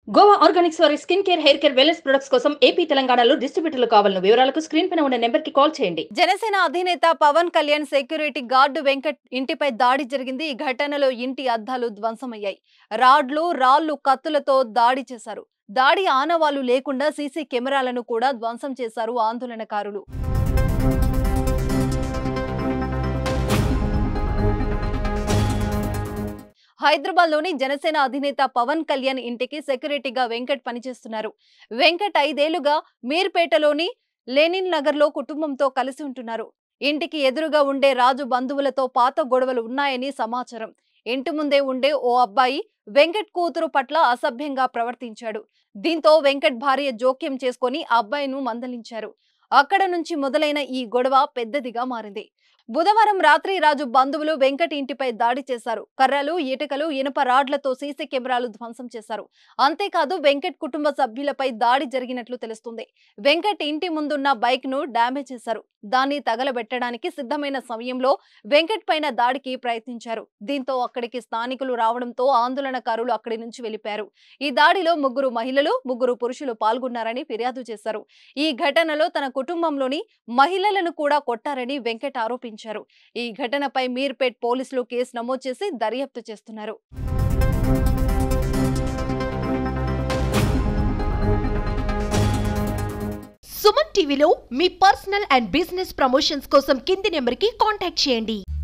Goa organics వారి skin care hair care wellness products కోసం AP తెలంగాణలో డిస్ట్రిబ్యూటర్లు కావాలను వివరాలకు స్క్రీన్ పైన ఉన్న నెంబర్ కి కాల్ చేయండి జనసేన అధినేత పవన్ కళ్యాణ్ సెక్యూరిటీ గార్డు వెంకట్ ఇంటిపై దాడి జరిగింది ఈ ఘటనలో ఇంటి అద్దాలు ధ్వంసమయ్యాయి రాడ్లు రాళ్లు కత్తులతో దాడి చేశారు దాడి ఆనవాళ్లు లేకుండా సీసీ కెమెరాలను కూడా ధ్వంసం చేశారు ఆందోళనకారులు హైదరాబాద్ లోని జనసేన అధినేత పవన్ కళ్యాణ్ ఇంటికి సెక్యూరిటీగా వెంకట్ పనిచేస్తున్నారు వెంకట్ ఐదేళ్లుగా మీర్పేటలోని లెనిన్ నగర్ లో కుటుంబంతో కలిసి ఉంటున్నారు ఇంటికి ఎదురుగా ఉండే రాజు బంధువులతో పాత గొడవలు ఉన్నాయని సమాచారం ఇంటి ముందే ఉండే ఓ అబ్బాయి వెంకట్ కూతురు పట్ల అసభ్యంగా ప్రవర్తించాడు దీంతో వెంకట్ భార్య జోక్యం చేసుకొని ఆ అబ్బాయిను మందలించారు అక్కడ నుంచి మొదలైన ఈ గొడవ పెద్దదిగా మారింది బుధవారం రాత్రి రాజు బంధువులు వెంకట్ ఇంటిపై దాడి చేశారు కర్రలు ఇటుకలు ఇనుప రాడ్లతో సీసీ కెమెరాలు ధ్వంసం చేశారు అంతేకాదు వెంకట్ కుటుంబ సభ్యులపై దాడి జరిగినట్లు తెలుస్తుంది వెంకట్ ఇంటి ముందున్న బైక్ ను డ్యామేజ్ చేశారు దాన్ని తగలబెట్టడానికి సిద్ధమైన సమయంలో వెంకట్ పైన దాడికి ప్రయత్నించారు దీంతో అక్కడికి స్థానికులు రావడంతో ఆందోళనకారులు అక్కడి నుంచి వెళ్లిపారు ఈ దాడిలో ముగ్గురు మహిళలు ముగ్గురు పురుషులు పాల్గొన్నారని ఫిర్యాదు చేశారు ఈ ఘటనలో తన కుటుంబంలోని మహిళలను కూడా కొట్టారని వెంకట్ ఆరోపించారు ఈ ఘటనపై మీర్పేట్ పోలీసులు కేసు నమోదు చేసి దర్యాప్తు చేస్తున్నారు సుమన్ టీవీలో మీ పర్సనల్ అండ్ బిజినెస్ ప్రమోషన్స్ కోసం కింది నెంబర్కి కాంటాక్ట్ చేయండి